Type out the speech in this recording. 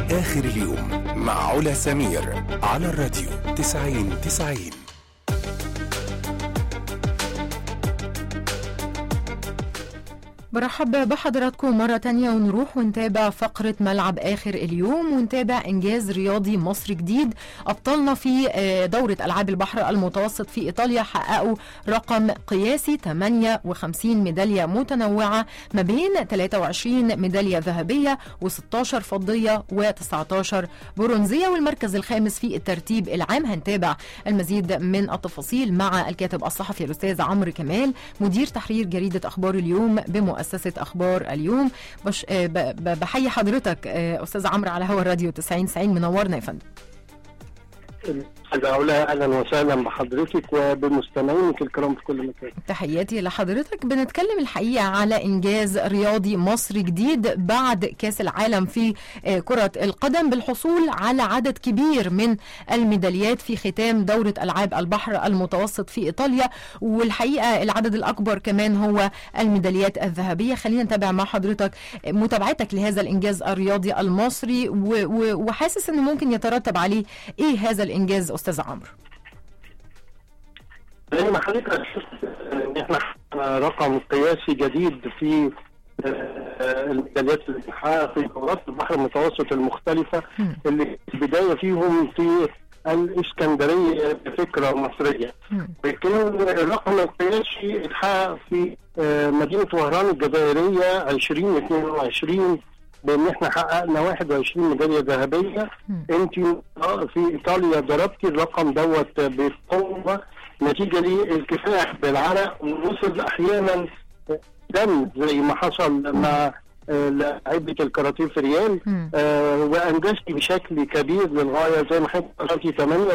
آخر اليوم مع علا سمير على الراديو 90 90 برحب بحضراتكم مرة تانية ونروح ونتابع فقرة ملعب آخر اليوم ونتابع إنجاز رياضي مصر جديد أبطالنا في آه، دورة ألعاب البحر المتوسط في إيطاليا حققوا رقم قياسي 58 ميدالية متنوعة ما بين 23 ميدالية ذهبية و16 فضية و19 برونزية والمركز الخامس في الترتيب العام هنتابع المزيد من التفاصيل مع الكاتب الصحفي الأستاذ عمرو كمال مدير تحرير جريدة أخبار اليوم بمؤسسة أخبار اليوم بش آه، ب- ب- بحيي حضرتك آه، أستاذ عمرو على هوا الراديو 90 90 منورنا يا فندم أستاذ علا أهلا وسهلا بحضرتك وبمستمعينك الكرام في كل مكان تحياتي لحضرتك بنتكلم الحقيقة على إنجاز رياضي مصري جديد بعد كأس العالم في آه، كرة القدم بالحصول على عدد كبير من الميداليات في ختام دورة ألعاب البحر المتوسط في إيطاليا والحقيقة العدد الأكبر كمان هو الميداليات الذهبية خلينا نتابع مع حضرتك متابعتك لهذا الإنجاز الرياضي المصري و- و- وحاسس أنه ممكن يترتب عليه إيه هذا الإنجاز أستاذ عمرو زي ما حضرتك شفت ان احنا حققنا رقم قياسي جديد في آه، الميداليات اللي بنحققها في دورات البحر المتوسط المختلفة مم. اللي البداية فيهم في الإسكندرية بفكرة مصرية مم. لكن الرقم القياسي اتحقق في آه، مدينة وهران الجزائرية 2022 بان احنا حققنا 21 ميدالية ذهبية مم. انت في ايطاليا ضربتي الرقم دوت بقوة نتيجة للكفاح بالعرق ووصل احيانا دم زي ما حصل مع آه، لاعبة الكاراتيه في ريال مم. آه، وانجزتي بشكل كبير للغايه زي ما حضرتك قلتي 8